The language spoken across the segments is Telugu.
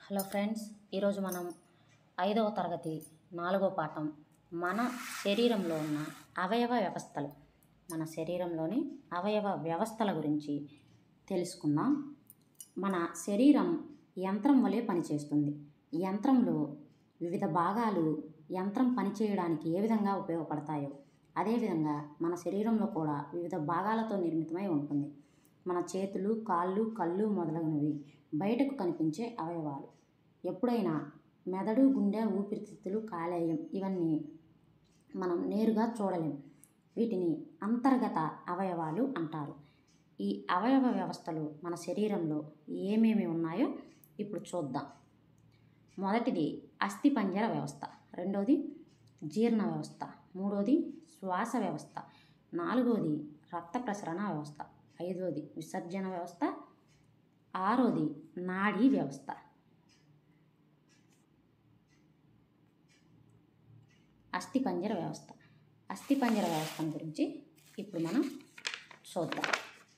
హలో ఫ్రెండ్స్ ఈరోజు మనం ఐదవ తరగతి నాలుగో పాఠం మన శరీరంలో ఉన్న అవయవ వ్యవస్థలు మన శరీరంలోని అవయవ వ్యవస్థల గురించి తెలుసుకుందాం మన శరీరం యంత్రం వలె పనిచేస్తుంది యంత్రంలో వివిధ భాగాలు యంత్రం పనిచేయడానికి ఏ విధంగా ఉపయోగపడతాయో అదేవిధంగా మన శరీరంలో కూడా వివిధ భాగాలతో నిర్మితమై ఉంటుంది మన చేతులు కాళ్ళు కళ్ళు మొదలగునవి బయటకు కనిపించే అవయవాలు ఎప్పుడైనా మెదడు గుండె ఊపిరితిత్తులు కాలేయం ఇవన్నీ మనం నేరుగా చూడలేం వీటిని అంతర్గత అవయవాలు అంటారు ఈ అవయవ వ్యవస్థలు మన శరీరంలో ఏమేమి ఉన్నాయో ఇప్పుడు చూద్దాం మొదటిది అస్థిపంజర వ్యవస్థ రెండోది జీర్ణ వ్యవస్థ మూడోది శ్వాస వ్యవస్థ నాలుగోది రక్త ప్రసరణ వ్యవస్థ ఐదోది విసర్జన వ్యవస్థ ఆరోది నాడీ వ్యవస్థ అస్థిపంజర వ్యవస్థ అస్థిపంజర వ్యవస్థ గురించి ఇప్పుడు మనం చూద్దాం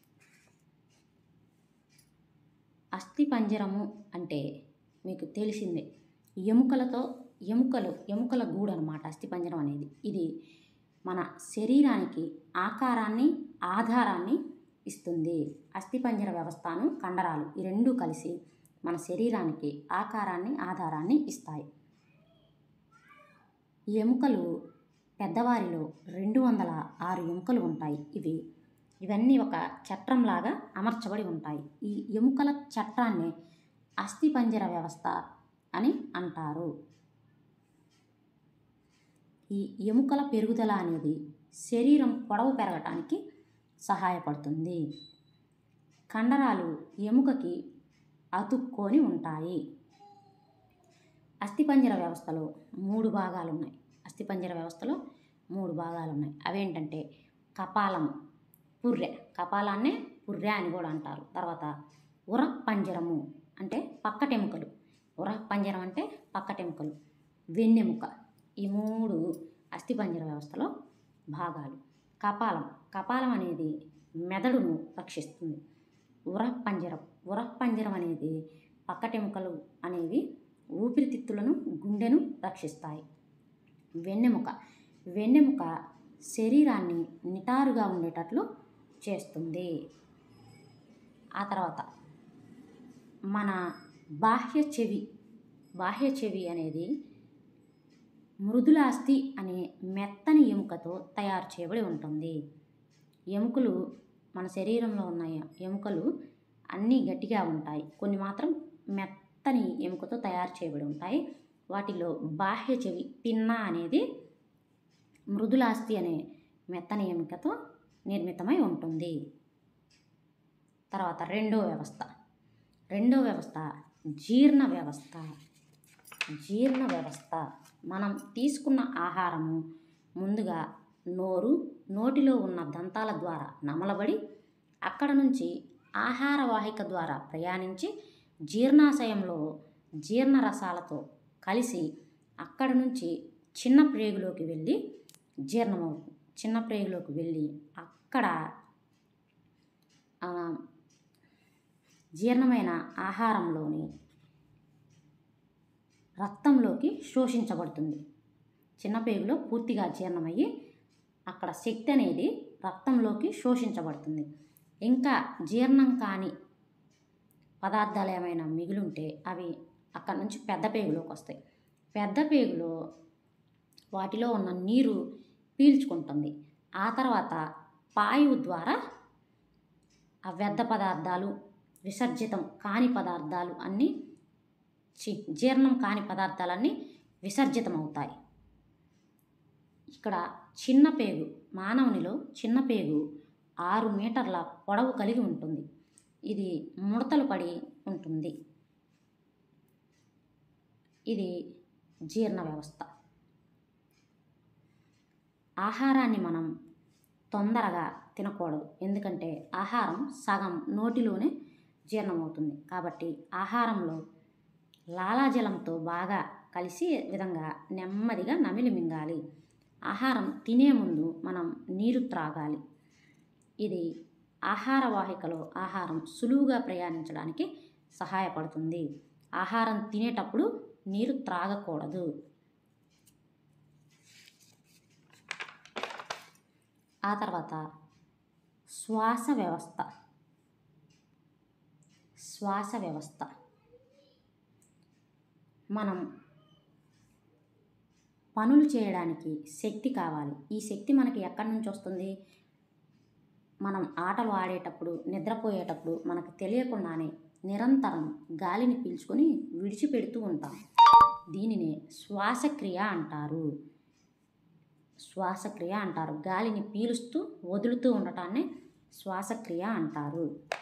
అస్థిపంజరము అంటే మీకు తెలిసిందే ఎముకలతో ఎముకలు ఎముకల గూడు అనమాట అస్థిపంజరం అనేది ఇది మన శరీరానికి ఆకారాన్ని ఆధారాన్ని ఇస్తుంది అస్థిపంజర వ్యవస్థను కండరాలు ఈ రెండు కలిసి మన శరీరానికి ఆకారాన్ని ఆధారాన్ని ఇస్తాయి ఈ ఎముకలు పెద్దవారిలో రెండు వందల ఆరు ఎముకలు ఉంటాయి ఇవి ఇవన్నీ ఒక చట్రంలాగా అమర్చబడి ఉంటాయి ఈ ఎముకల చట్రాన్ని అస్థిపంజర వ్యవస్థ అని అంటారు ఈ ఎముకల పెరుగుదల అనేది శరీరం పొడవు పెరగటానికి సహాయపడుతుంది కండరాలు ఎముకకి అతుక్కొని ఉంటాయి అస్థిపంజర వ్యవస్థలో మూడు భాగాలు ఉన్నాయి అస్థిపంజర వ్యవస్థలో మూడు భాగాలు ఉన్నాయి అవేంటంటే కపాలం పుర్రె కపాలాన్నే పుర్రె అని కూడా అంటారు తర్వాత ఉర పంజరము అంటే పక్కటెముకలు ఉర పంజరం అంటే పక్కటెముకలు వెన్నెముక ఈ మూడు అస్థిపంజర వ్యవస్థలో భాగాలు కపాలం కపాలం అనేది మెదడును రక్షిస్తుంది ఉర పంజరం ఉర పంజరం అనేది పక్కటెముకలు అనేవి ఊపిరితిత్తులను గుండెను రక్షిస్తాయి వెన్నెముక వెన్నెముక శరీరాన్ని నిటారుగా ఉండేటట్లు చేస్తుంది ఆ తర్వాత మన బాహ్య చెవి బాహ్య చెవి అనేది మృదులాస్థి అనే మెత్తని ఎముకతో తయారు చేయబడి ఉంటుంది ఎముకలు మన శరీరంలో ఉన్న ఎముకలు అన్నీ గట్టిగా ఉంటాయి కొన్ని మాత్రం మెత్తని ఎముకతో తయారు చేయబడి ఉంటాయి వాటిలో బాహ్య చెవి పిన్న అనేది మృదులాస్థి అనే మెత్తని ఎముకతో నిర్మితమై ఉంటుంది తర్వాత రెండో వ్యవస్థ రెండో వ్యవస్థ జీర్ణ వ్యవస్థ జీర్ణ వ్యవస్థ మనం తీసుకున్న ఆహారము ముందుగా నోరు నోటిలో ఉన్న దంతాల ద్వారా నమలబడి అక్కడ నుంచి ఆహార వాహిక ద్వారా ప్రయాణించి జీర్ణాశయంలో జీర్ణరసాలతో కలిసి అక్కడ నుంచి చిన్న ప్రేగులోకి వెళ్ళి జీర్ణమవుతుంది చిన్న ప్రేగులోకి వెళ్ళి అక్కడ జీర్ణమైన ఆహారంలోని రక్తంలోకి శోషించబడుతుంది చిన్న పేగులో పూర్తిగా జీర్ణమయ్యి అక్కడ శక్తి అనేది రక్తంలోకి శోషించబడుతుంది ఇంకా జీర్ణం కాని పదార్థాలు ఏమైనా మిగిలింటే అవి అక్కడ నుంచి పెద్ద పేగులోకి వస్తాయి పెద్ద పేగులో వాటిలో ఉన్న నీరు పీల్చుకుంటుంది ఆ తర్వాత పాయువు ద్వారా ఆ వ్యర్థ పదార్థాలు విసర్జితం కాని పదార్థాలు అన్నీ చి జీర్ణం కాని పదార్థాలన్నీ విసర్జితం అవుతాయి ఇక్కడ చిన్న పేగు మానవునిలో చిన్న పేగు ఆరు మీటర్ల పొడవు కలిగి ఉంటుంది ఇది ముడతలు పడి ఉంటుంది ఇది జీర్ణ వ్యవస్థ ఆహారాన్ని మనం తొందరగా తినకూడదు ఎందుకంటే ఆహారం సగం నోటిలోనే జీర్ణమవుతుంది కాబట్టి ఆహారంలో లాలాజలంతో బాగా కలిసి విధంగా నెమ్మదిగా నమిలి మింగాలి ఆహారం తినే ముందు మనం నీరు త్రాగాలి ఇది ఆహార వాహికలో ఆహారం సులువుగా ప్రయాణించడానికి సహాయపడుతుంది ఆహారం తినేటప్పుడు నీరు త్రాగకూడదు ఆ తర్వాత శ్వాస వ్యవస్థ శ్వాస వ్యవస్థ మనం పనులు చేయడానికి శక్తి కావాలి ఈ శక్తి మనకి ఎక్కడి నుంచి వస్తుంది మనం ఆటలు ఆడేటప్పుడు నిద్రపోయేటప్పుడు మనకు తెలియకుండానే నిరంతరం గాలిని పీల్చుకొని విడిచిపెడుతూ ఉంటాం దీనినే శ్వాసక్రియ అంటారు శ్వాసక్రియ అంటారు గాలిని పీలుస్తూ వదులుతూ ఉండటాన్ని శ్వాసక్రియ అంటారు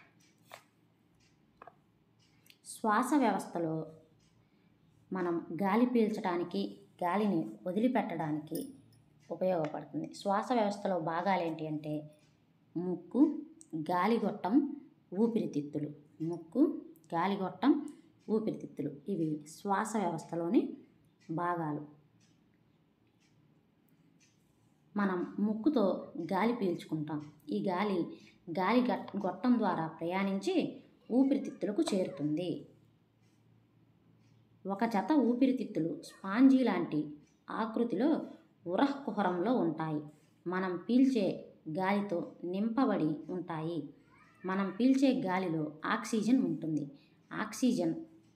శ్వాస వ్యవస్థలో మనం గాలి పీల్చడానికి గాలిని వదిలిపెట్టడానికి ఉపయోగపడుతుంది శ్వాస వ్యవస్థలో భాగాలు ఏంటి అంటే ముక్కు గాలిగొట్టం ఊపిరితిత్తులు ముక్కు గాలిగొట్టం ఊపిరితిత్తులు ఇవి శ్వాస వ్యవస్థలోని భాగాలు మనం ముక్కుతో గాలి పీల్చుకుంటాం ఈ గాలి గాలి గట్ గొట్టం ద్వారా ప్రయాణించి ఊపిరితిత్తులకు చేరుతుంది ఒక జత ఊపిరితిత్తులు స్పాంజీ లాంటి ఆకృతిలో ఉరహకుహరంలో ఉంటాయి మనం పీల్చే గాలితో నింపబడి ఉంటాయి మనం పీల్చే గాలిలో ఆక్సిజన్ ఉంటుంది ఆక్సిజన్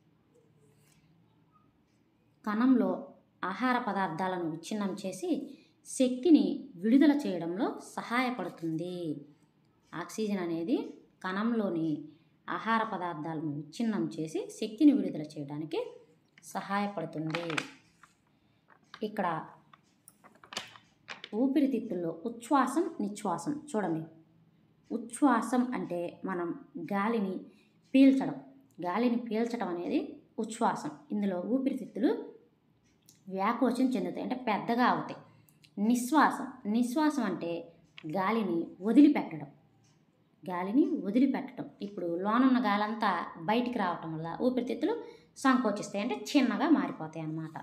కణంలో ఆహార పదార్థాలను విచ్ఛిన్నం చేసి శక్తిని విడుదల చేయడంలో సహాయపడుతుంది ఆక్సిజన్ అనేది కణంలోని ఆహార పదార్థాలను విచ్ఛిన్నం చేసి శక్తిని విడుదల చేయడానికి సహాయపడుతుంది ఇక్కడ ఊపిరితిత్తుల్లో ఉచ్ఛ్వాసం నిశ్వాసం చూడండి ఉచ్ఛ్వాసం అంటే మనం గాలిని పీల్చడం గాలిని పీల్చడం అనేది ఉచ్ఛ్వాసం ఇందులో ఊపిరితిత్తులు వ్యాకోచం చెందుతాయి అంటే పెద్దగా అవుతాయి నిశ్వాసం నిశ్వాసం అంటే గాలిని వదిలిపెట్టడం గాలిని వదిలిపెట్టడం ఇప్పుడు లోనున్న గాలంతా బయటికి రావటం వల్ల ఊపిరితిత్తులు సంకోచిస్తాయి అంటే చిన్నగా మారిపోతాయి అన్నమాట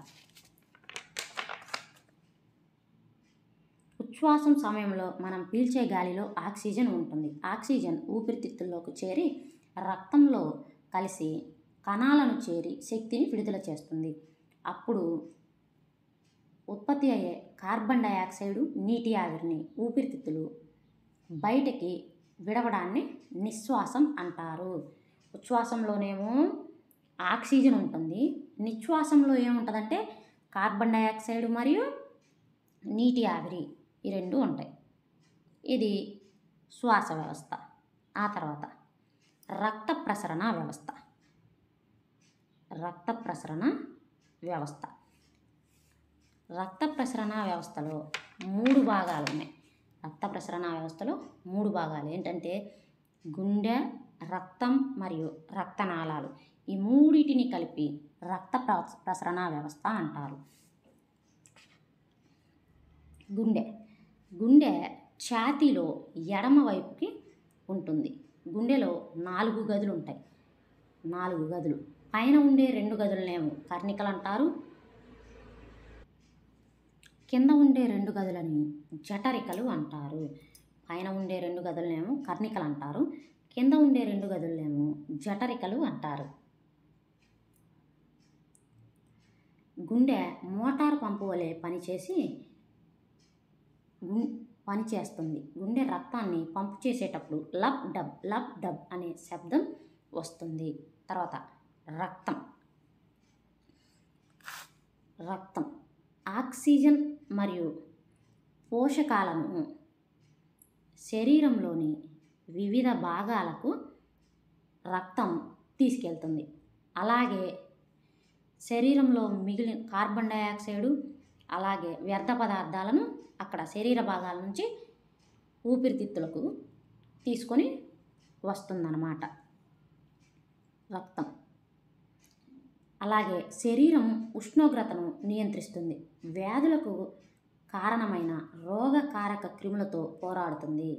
ఉచ్ఛ్వాసం సమయంలో మనం పీల్చే గాలిలో ఆక్సిజన్ ఉంటుంది ఆక్సిజన్ ఊపిరితిత్తుల్లోకి చేరి రక్తంలో కలిసి కణాలను చేరి శక్తిని విడుదల చేస్తుంది అప్పుడు ఉత్పత్తి అయ్యే కార్బన్ డయాక్సైడు నీటి ఆవిరిని ఊపిరితిత్తులు బయటకి విడవడాన్ని నిశ్వాసం అంటారు ఉచ్ఛ్వాసంలోనేమో ఆక్సిజన్ ఉంటుంది నిశ్వాసంలో ఏముంటుందంటే కార్బన్ డయాక్సైడ్ మరియు నీటి ఆవిరి ఈ రెండు ఉంటాయి ఇది శ్వాస వ్యవస్థ ఆ తర్వాత రక్త ప్రసరణ వ్యవస్థ రక్త ప్రసరణ వ్యవస్థ రక్త ప్రసరణ వ్యవస్థలో మూడు భాగాలు ఉన్నాయి రక్త ప్రసరణ వ్యవస్థలో మూడు భాగాలు ఏంటంటే గుండె రక్తం మరియు రక్తనాళాలు ఈ మూడిటిని కలిపి రక్త ప్ర- ప్రసరణ వ్యవస్థ అంటారు గుండె గుండె ఛాతీలో ఎడమ వైపుకి ఉంటుంది గుండెలో నాలుగు గదులు ఉంటాయి నాలుగు గదులు పైన ఉండే రెండు గదులనేమో కర్ణికలు అంటారు కింద ఉండే రెండు గదులని జఠరికలు అంటారు పైన ఉండే రెండు గదులనేమో కర్ణికలు అంటారు కింద ఉండే రెండు గదులనేమో జఠరికలు అంటారు గుండె మోటార్ పంపు వలె పనిచేసి గుం పని చేస్తుంది గుండె రక్తాన్ని పంపు చేసేటప్పుడు లబ్ డబ్ లబ్ డబ్ అనే శబ్దం వస్తుంది తర్వాత రక్తం రక్తం ఆక్సిజన్ మరియు పోషకాలను శరీరంలోని వివిధ భాగాలకు రక్తం తీసుకెళ్తుంది అలాగే శరీరంలో మిగిలిన కార్బన్ డయాక్సైడు అలాగే వ్యర్థ పదార్థాలను అక్కడ శరీర భాగాల నుంచి ఊపిరితిత్తులకు తీసుకొని వస్తుందన్నమాట రక్తం అలాగే శరీరం ఉష్ణోగ్రతను నియంత్రిస్తుంది వ్యాధులకు కారణమైన రోగకారక క్రిములతో పోరాడుతుంది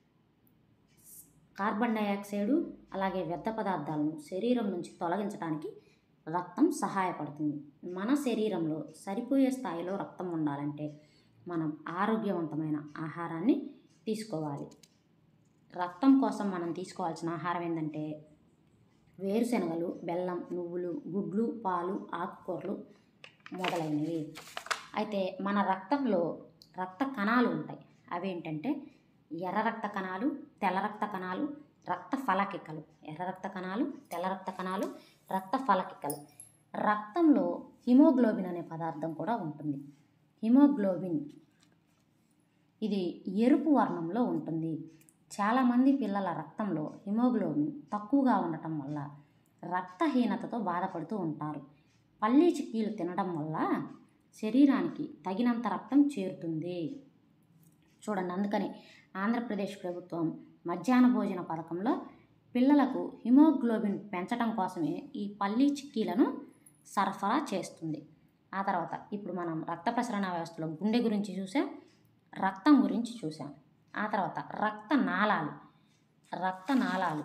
కార్బన్ డయాక్సైడు అలాగే వ్యర్థ పదార్థాలను శరీరం నుంచి తొలగించడానికి రక్తం సహాయపడుతుంది మన శరీరంలో సరిపోయే స్థాయిలో రక్తం ఉండాలంటే మనం ఆరోగ్యవంతమైన ఆహారాన్ని తీసుకోవాలి రక్తం కోసం మనం తీసుకోవాల్సిన ఆహారం ఏంటంటే వేరుశనగలు బెల్లం నువ్వులు గుడ్లు పాలు ఆకుకూరలు మొదలైనవి అయితే మన రక్తంలో రక్త కణాలు ఉంటాయి అవేంటంటే ఎర్ర రక్త కణాలు తెల్ల రక్త కణాలు రక్త ఫలకికలు ఎర్ర రక్త కణాలు తెల్ల రక్త కణాలు రక్త ఫలకికలు రక్తంలో హిమోగ్లోబిన్ అనే పదార్థం కూడా ఉంటుంది హిమోగ్లోబిన్ ఇది ఎరుపు వర్ణంలో ఉంటుంది చాలామంది పిల్లల రక్తంలో హిమోగ్లోబిన్ తక్కువగా ఉండటం వల్ల రక్తహీనతతో బాధపడుతూ ఉంటారు పల్లీ చిక్కీలు తినడం వల్ల శరీరానికి తగినంత రక్తం చేరుతుంది చూడండి అందుకని ఆంధ్రప్రదేశ్ ప్రభుత్వం మధ్యాహ్న భోజన పథకంలో పిల్లలకు హిమోగ్లోబిన్ పెంచడం కోసమే ఈ పల్లీ చిక్కీలను సరఫరా చేస్తుంది ఆ తర్వాత ఇప్పుడు మనం రక్త ప్రసరణ వ్యవస్థలో గుండె గురించి చూసాం రక్తం గురించి చూసాం ఆ తర్వాత రక్త నాళాలు రక్త నాళాలు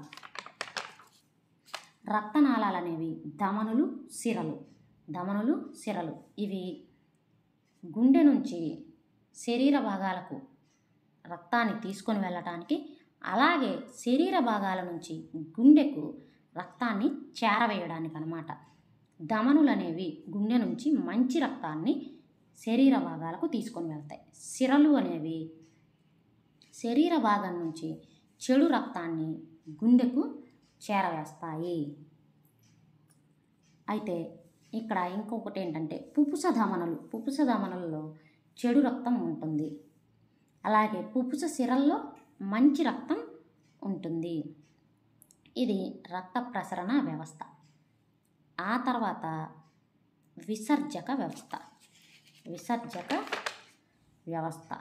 రక్తనాళాలు అనేవి ధమనులు సిరలు ధమనులు సిరలు ఇవి గుండె నుంచి శరీర భాగాలకు రక్తాన్ని తీసుకొని వెళ్ళటానికి అలాగే శరీర భాగాల నుంచి గుండెకు రక్తాన్ని చేరవేయడానికి అనమాట ధమనులు అనేవి గుండె నుంచి మంచి రక్తాన్ని శరీర భాగాలకు తీసుకొని వెళ్తాయి సిరలు అనేవి శరీర భాగం నుంచి చెడు రక్తాన్ని గుండెకు చేరవేస్తాయి అయితే ఇక్కడ ఇంకొకటి ఏంటంటే పుపుస ధమనులు పుపుస ధమనులలో చెడు రక్తం ఉంటుంది అలాగే పుపుస సిరల్లో మంచి రక్తం ఉంటుంది ఇది రక్త ప్రసరణ వ్యవస్థ ఆ తర్వాత విసర్జక వ్యవస్థ విసర్జక వ్యవస్థ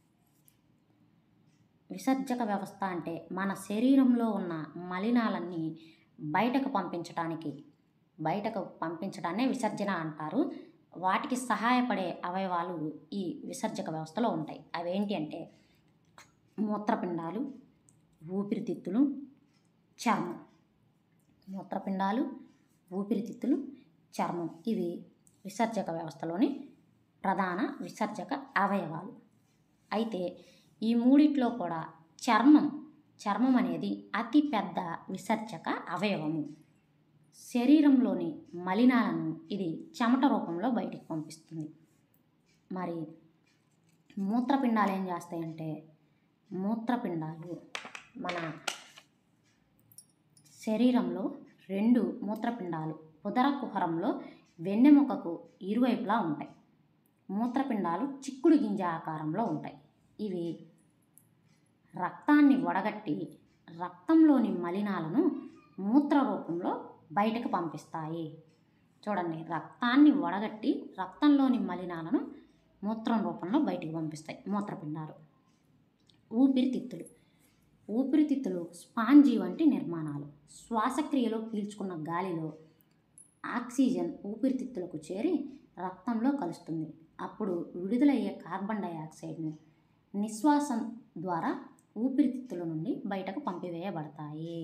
విసర్జక వ్యవస్థ అంటే మన శరీరంలో ఉన్న మలినాలన్నీ బయటకు పంపించడానికి బయటకు పంపించడాన్నే విసర్జన అంటారు వాటికి సహాయపడే అవయవాలు ఈ విసర్జక వ్యవస్థలో ఉంటాయి అవేంటి అంటే మూత్రపిండాలు ఊపిరితిత్తులు చర్మం మూత్రపిండాలు ఊపిరితిత్తులు చర్మం ఇవి విసర్జక వ్యవస్థలోని ప్రధాన విసర్జక అవయవాలు అయితే ఈ మూడిట్లో కూడా చర్మం చర్మం అనేది అతి పెద్ద విసర్జక అవయవము శరీరంలోని మలినాలను ఇది చెమట రూపంలో బయటికి పంపిస్తుంది మరి మూత్రపిండాలు ఏం చేస్తాయంటే మూత్రపిండాలు మన శరీరంలో రెండు మూత్రపిండాలు ఉదర కుహరంలో వెన్నెముకకు ఇరువైపులా ఉంటాయి మూత్రపిండాలు చిక్కుడు గింజ ఆకారంలో ఉంటాయి ఇవి రక్తాన్ని వడగట్టి రక్తంలోని మలినాలను మూత్ర రూపంలో బయటకు పంపిస్తాయి చూడండి రక్తాన్ని వడగట్టి రక్తంలోని మలినాలను మూత్రం రూపంలో బయటికి పంపిస్తాయి మూత్రపిండాలు ఊపిరితిత్తులు ఊపిరితిత్తులు స్పాంజీ వంటి నిర్మాణాలు శ్వాసక్రియలో పీల్చుకున్న గాలిలో ఆక్సిజన్ ఊపిరితిత్తులకు చేరి రక్తంలో కలుస్తుంది అప్పుడు విడుదలయ్యే కార్బన్ డయాక్సైడ్ను నిశ్వాసం ద్వారా ఊపిరితిత్తుల నుండి బయటకు పంపివేయబడతాయి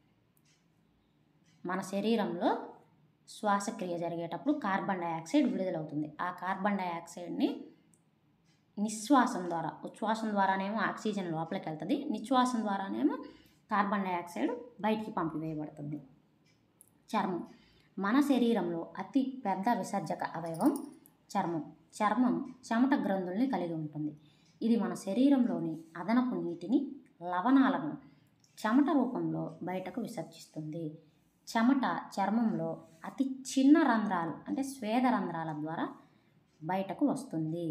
మన శరీరంలో శ్వాసక్రియ జరిగేటప్పుడు కార్బన్ డయాక్సైడ్ విడుదలవుతుంది ఆ కార్బన్ డయాక్సైడ్ని నిశ్వాసం ద్వారా ఉచ్ఛ్వాసం ద్వారానేమో ఆక్సిజన్ లోపలికి వెళ్తుంది నిశ్వాసం ద్వారానేమో కార్బన్ డయాక్సైడ్ బయటికి పంపివేయబడుతుంది చర్మం మన శరీరంలో అతి పెద్ద విసర్జక అవయవం చర్మం చర్మం చెమట గ్రంథుల్ని కలిగి ఉంటుంది ఇది మన శరీరంలోని అదనపు నీటిని లవణాలను చెమట రూపంలో బయటకు విసర్జిస్తుంది చెమట చర్మంలో అతి చిన్న రంధ్రాలు అంటే స్వేద రంధ్రాల ద్వారా బయటకు వస్తుంది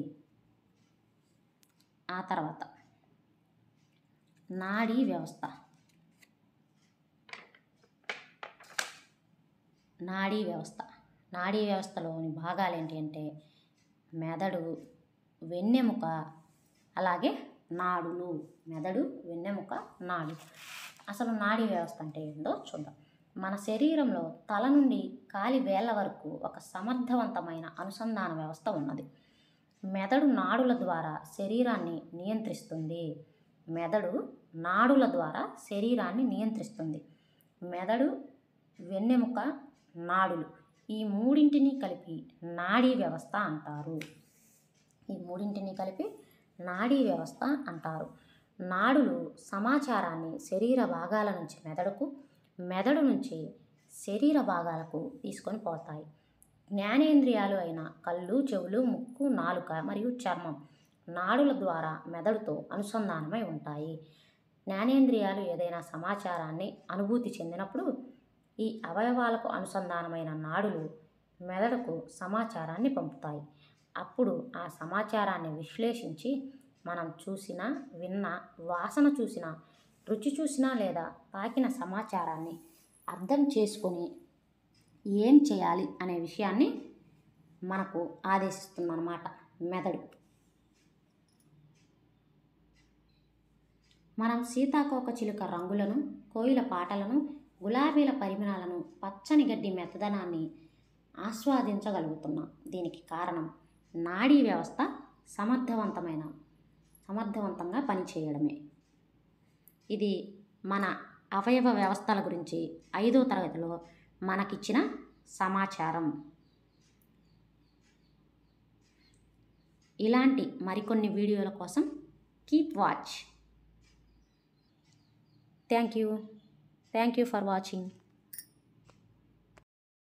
ఆ తర్వాత నాడీ వ్యవస్థ నాడీ వ్యవస్థ నాడీ వ్యవస్థలోని భాగాలు ఏంటి అంటే మెదడు వెన్నెముక అలాగే నాడులు మెదడు వెన్నెముక నాడు అసలు నాడీ వ్యవస్థ అంటే ఏందో చూద్దాం మన శరీరంలో తల నుండి కాలి వేళ్ళ వరకు ఒక సమర్థవంతమైన అనుసంధాన వ్యవస్థ ఉన్నది మెదడు నాడుల ద్వారా శరీరాన్ని నియంత్రిస్తుంది మెదడు నాడుల ద్వారా శరీరాన్ని నియంత్రిస్తుంది మెదడు వెన్నెముక నాడులు ఈ మూడింటిని కలిపి నాడీ వ్యవస్థ అంటారు ఈ మూడింటిని కలిపి నాడీ వ్యవస్థ అంటారు నాడులు సమాచారాన్ని శరీర భాగాల నుంచి మెదడుకు మెదడు నుంచి శరీర భాగాలకు తీసుకొని పోతాయి జ్ఞానేంద్రియాలు అయిన కళ్ళు చెవులు ముక్కు నాలుక మరియు చర్మం నాడుల ద్వారా మెదడుతో అనుసంధానమై ఉంటాయి జ్ఞానేంద్రియాలు ఏదైనా సమాచారాన్ని అనుభూతి చెందినప్పుడు ఈ అవయవాలకు అనుసంధానమైన నాడులు మెదడుకు సమాచారాన్ని పంపుతాయి అప్పుడు ఆ సమాచారాన్ని విశ్లేషించి మనం చూసిన విన్న వాసన చూసిన రుచి చూసినా లేదా తాకిన సమాచారాన్ని అర్థం చేసుకొని ఏం చేయాలి అనే విషయాన్ని మనకు ఆదేశిస్తుందన్నమాట మెదడు మనం సీతాకోక చిలుక రంగులను కోయిల పాటలను గులాబీల పరిమాణాలను పచ్చని గడ్డి మెత్తదనాన్ని ఆస్వాదించగలుగుతున్నాం దీనికి కారణం నాడీ వ్యవస్థ సమర్థవంతమైన సమర్థవంతంగా పనిచేయడమే ఇది మన అవయవ వ్యవస్థల గురించి ఐదో తరగతిలో మనకిచ్చిన సమాచారం ఇలాంటి మరికొన్ని వీడియోల కోసం keep watch thank you thank you for watching